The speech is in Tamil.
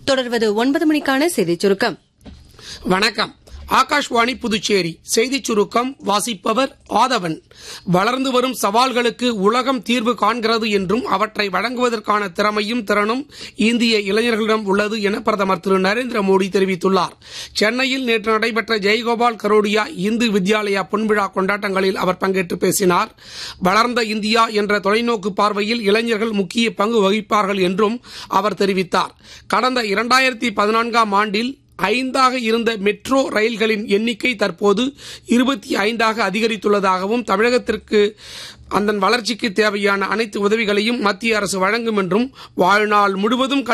தொடர்வது ஒன்பது மணிக்கான செய்திச் சுருக்கம் வணக்கம் ஆகாஷ்வாணி புதுச்சேரி செய்திச் சுருக்கம் வாசிப்பவர் ஆதவன் வளர்ந்து வரும் சவால்களுக்கு உலகம் தீர்வு காண்கிறது என்றும் அவற்றை வழங்குவதற்கான திறமையும் திறனும் இந்திய இளைஞர்களிடம் உள்ளது என பிரதமர் திரு நரேந்திர மோடி தெரிவித்துள்ளார் சென்னையில் நேற்று நடைபெற்ற ஜெயகோபால் கரோடியா இந்து வித்யாலயா பொன்விழா கொண்டாட்டங்களில் அவர் பங்கேற்று பேசினார் வளர்ந்த இந்தியா என்ற தொலைநோக்கு பார்வையில் இளைஞர்கள் முக்கிய பங்கு வகிப்பார்கள் என்றும் அவர் தெரிவித்தார் கடந்த இரண்டாயிரத்தி பதினான்காம் ஆண்டில் ஐந்தாக இருந்த மெட்ரோ ரயில்களின் எண்ணிக்கை தற்போது இருபத்தி ஐந்தாக அதிகரித்துள்ளதாகவும் தமிழகத்திற்கு அதன் வளர்ச்சிக்கு தேவையான அனைத்து உதவிகளையும் மத்திய அரசு வழங்கும் என்றும் வாழ்நாள் முழுவதும்